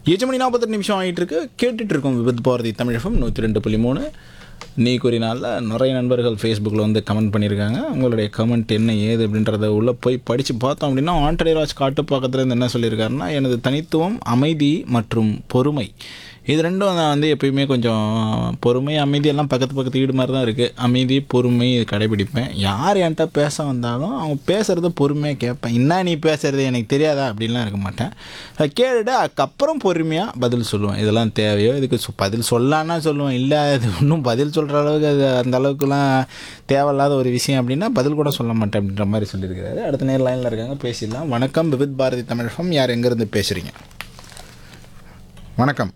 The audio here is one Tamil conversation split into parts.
எட்டு மணி நாற்பத்தெட்டு நிமிஷம் ஆகிட்டு இருக்கு கேட்டுட்டு இருக்கோம் விபத் பாரதி தமிழகம் நூற்றி ரெண்டு புள்ளி மூணு நீ கூறினால நிறைய நண்பர்கள் ஃபேஸ்புக்கில் வந்து கமெண்ட் பண்ணியிருக்காங்க உங்களுடைய கமெண்ட் என்ன ஏது அப்படின்றத உள்ளே போய் படித்து பார்த்தோம் அப்படின்னா ஆண்டனிராஜ் காட்டு பக்கத்துலேருந்து என்ன சொல்லியிருக்காருன்னா எனது தனித்துவம் அமைதி மற்றும் பொறுமை இது ரெண்டும் நான் வந்து எப்பயுமே கொஞ்சம் பொறுமை அமைதி எல்லாம் பக்கத்து பக்கத்து வீடு மாதிரி தான் இருக்குது அமைதி பொறுமை இது கடைபிடிப்பேன் யார் என்கிட்ட பேச வந்தாலும் அவங்க பேசுகிறத பொறுமையாக கேட்பேன் என்ன நீ பேசுகிறது எனக்கு தெரியாதா அப்படின்லாம் இருக்க மாட்டேன் அதை கேட்டுட்டு அதுக்கப்புறம் பொறுமையாக பதில் சொல்லுவேன் இதெல்லாம் தேவையோ இதுக்கு சொ- பதில் சொல்லலான்னா சொல்லுவேன் இல்லை இது இன்னும் பதில் சொல்கிற அளவுக்கு அது அந்த அளவுக்குலாம் தேவையில்லாத ஒரு விஷயம் அப்படின்னா பதில் கூட சொல்ல மாட்டேன் அப்படின்ற மாதிரி சொல்லியிருக்கிறாரு அடுத்த நேர் லைனில் இருக்காங்க பேசிடலாம் வணக்கம் விவித் பாரதி தமிழகம் யார் எங்கேருந்து பேசுகிறீங்க வணக்கம்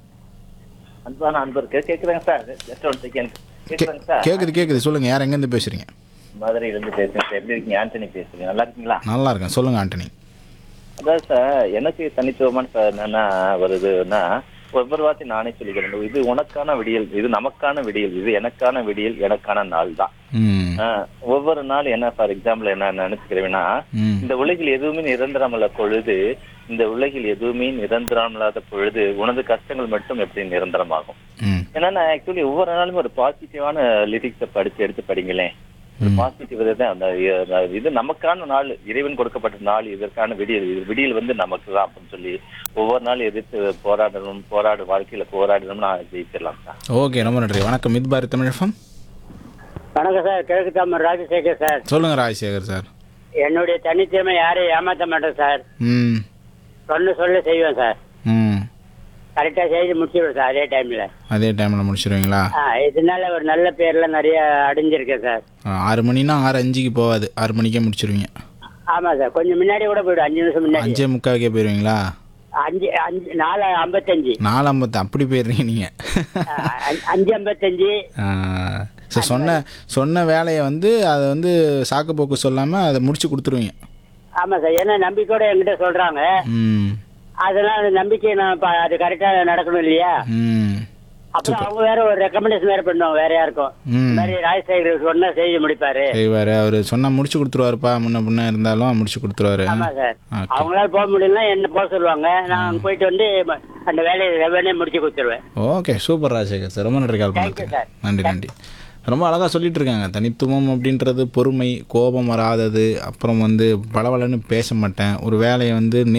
அன்பான அன்பருக்கு கேக்குறாங்க சார் ஜஸ்ட் ஒன் செகண்ட் கேக்குறாங்க சார் கேட்குது கேட்குது சொல்லுங்கள் யார் எங்கேருந்து பேசுகிறீங்க மதுரையில இருந்து பேசுறேன் சார் எப்படி இருக்கீங்க ஆண்டனி பேசுறீங்க நல்லா இருக்கீங்களா நல்லா இருக்கேன் சொல்லுங்கள் ஆண்டனி அதாவது சார் எனக்கு தனித்துவமான சார் என்னன்னா வருதுன்னா ஒவ்வொரு வார்த்தை நானே சொல்லிக்கிறேன் இது உனக்கான விடியல் இது நமக்கான விடியல் இது எனக்கான விடியல் எனக்கான நாள் தான் ம் ஆஹ், ஒவ்வொரு நாள் என்ன ஃபார் எக்ஸாம்பிள் என்ன நினைச்சுக்கிறேன்னா ம் இந்த உலகில் எதுவுமே நிரந்தரமல்ல பொழுது இந்த உலகில் எதுவுமே நிரந்தரமில்லாத பொழுது உனது கஷ்டங்கள் மட்டும் எப்படி நிரந்தரமாகும் ம் ஏன்னா நான் ஆக்சுவலி ஒவ்வொரு நாளும் ஒரு பாசிட்டிவான லிரிக்ஸை படிச்சு எடுத்து படிங்களேன் ஒரு பாசிட்டிவ் தான் அந்த அஹ், இது நமக்கான நாள் இறைவன் கொடுக்கப்பட்ட நாள் இதற்கான விடியல் இது விடியல் வந்து நமக்கு தான் அப்படின்னு சொல்லி ஒவ்வொரு நாள் எதிர்த்து போராடணும் போராடு வாழ்க்கையில போராடணும் நான் ஜெயிச்சிடலாம் சார் ஓகே ரொம்ப நன்றி வணக்கம் மித் பாரதி தமிழகம் வணக்கம் சார் கிழக்கு தாமர் ராஜசேகர் சார் சொல்லுங்கள் ராஜசேகர் சார் என்னுடைய தனித்திறமை யாரையும் ஏமாத்த மாட்டேன் சார் ம் சொன்ன சொல்ல செய்வேன் சார் ம் கரெக்டாக செய்து முடிச்சிடுவேன் சார் அதே டைமில் அதே டைமில் முடிச்சிருவீங்களா இதனால ஒரு நல்ல பேர்லாம் நிறைய அடைஞ்சிருக்கேன் சார் ஆ, ஆறு மணினா ஆறு அஞ்சுக்கு போகாது ஆறு மணிக்கே முடிச்சிருவீங்க ஆமாம் சார் கொஞ்சம் முன்னாடி கூட போய்டும் அஞ்சு நிமிஷம் முன்னாடி அஞ்சே முக்காக்கே போயிடுவீங்களா அஞ்சு அஞ்சு நாலு ஐம்பத்தஞ்சு நாலு ஐம்பத்து அப்படி போயிடுறீங்க நீங்கள் ஆ, அஞ்சு- அஞ்சு ஐம்பத்தஞ்சு சரி சொன்ன சொன்ன வேலையை வந்து அதை வந்து சாக்கு போக்கு சொல்லாமல் அதை முடிச்சு கொடுத்துருவீங்க ஆமாம் சார் ஏன்னா நம்பிக்கையோட என்கிட்ட சொல்கிறாங்க ம் அதெல்லாம் அந்த நம்பிக்கை நான் ப- அது கரெக்டாக நடக்கணும் இல்லையா ம் அப்புறம் அவங்க வேற ஒரு ரெக்கமெண்டேஷன் வேற பண்ணுவாங்க வேற யாருக்கும் ம் இந்த மாதிரி ராஜசேகர் சொன்னா செய்து முடிப்பாரு செய்வார் அவர் சொன்னால் முடிச்சு கொடுத்துருவாருப்பா முன்ன பின்ன இருந்தாலும் முடிச்சு கொடுத்துருவாரு ஆமா சார் ஓகே அவங்களால போக முடியலன்னா என்ன போக சொல்லுவாங்க நான் அங்க போயிட்டு வந்து அந்த வேலையை ரெவனே முடிச்சு கொடுத்துருவேன் ஓகே சூப்பர் ராஜசேகர் சார் ரொம்ப நன்றி கால் Thank you, பண்ணதுக்கு sir. நன்றி நன்றி ரொம்ப அழகாக சொல்லிட்டு இருக்காங்க தனித்துவம் அப்படின்றது பொறுமை கோபம் வராதது அப்புறம் வந்து பளபளன்னு பேச மாட்டேன் ஒரு வேலையை வந்து